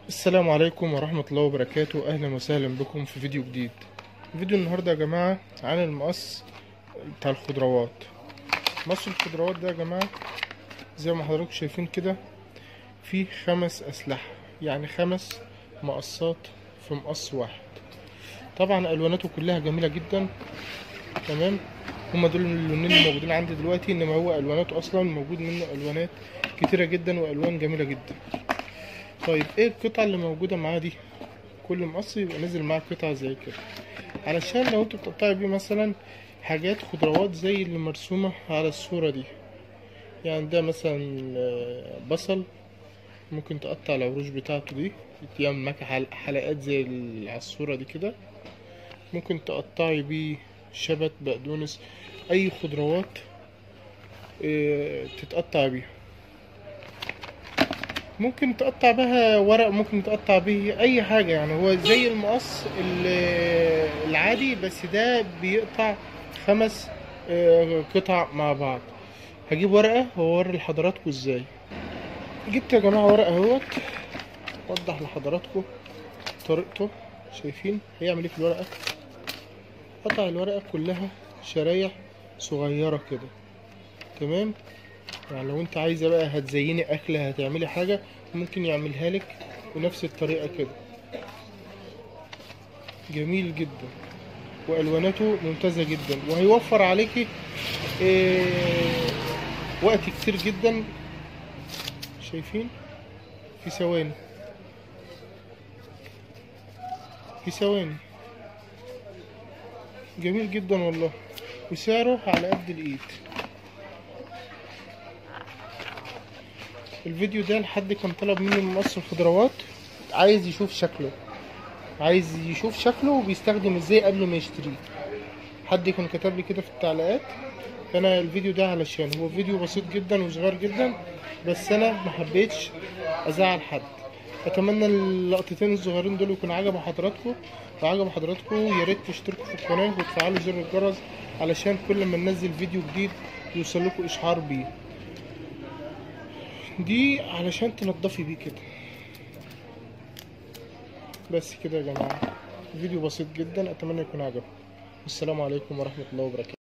السلام عليكم ورحمة الله وبركاته أهلا وسهلا بكم في فيديو جديد فيديو النهاردة يا جماعة عن المقص بتاع الخضروات مقص الخضروات ده يا جماعة زي ما حضراتكم شايفين كده فيه خمس أسلحة يعني خمس مقصات في مقص واحد طبعا ألواناته كلها جميلة جدا تمام هما دول اللونين اللي موجودين عندي دلوقتي انما هو الواناته اصلا موجود منه الوانات كتيره جدا والوان جميله جدا طيب ايه القطعه اللي موجوده معاه دي كل مقص يبقى نازل معاه قطعه زي كده علشان لو انت بتقطعي بيه مثلا حاجات خضروات زي اللي مرسومه على الصوره دي يعني ده مثلا آه، بصل ممكن تقطع العروش بتاعته دي تعمل معاك حل- حلقات زي اللي على الصوره دي كده ممكن تقطعي بيه شبت بقدونس اي خضروات آه، تتقطع بيها ممكن تقطع بها ورق ممكن تقطع به اي حاجة يعني هو زي المقص ال- العادي بس ده بيقطع خمس آه، قطع مع بعض هجيب ورقة واوري لحضراتكم ازاي جبت يا جماعة ورقة اهوت اوضح لحضراتكم طريقته شايفين هيعمل ايه في الورقة قطع الورقة كلها شرايح صغيرة كده تمام يعني لو انت عايزة بقى هتزيني أكلة هتعملي حاجة ممكن يعملها لك بنفس الطريقة كده جميل جدا وألواناته ممتازة جدا وهيوفر عليكي اه وقت كتير جدا شايفين في ثواني في ثواني جميل جدا والله وسعره على قد الايد الفيديو ده لحد كان طلب مني من مقص الخضروات عايز يشوف شكله عايز يشوف شكله وبيستخدم ازاي قبل ما يشتريه حد كان كتب لي كده في التعليقات فانا الفيديو ده علشان هو فيديو بسيط جدا وصغير جدا بس انا ما حبيتش ازعل حد اتمنى اللقطتين الصغيرين دول يكونوا عجبوا حضراتكم لو عجبوا حضراتكم يا ريت تشتركوا في القناه وتفعلوا زر الجرس علشان كل ما ننزل فيديو جديد يوصل لكم اشعار بيه دي علشان تنضفي بيه كده بس كده يا جماعه فيديو بسيط جدا اتمنى يكون عجبكم والسلام عليكم ورحمه الله وبركاته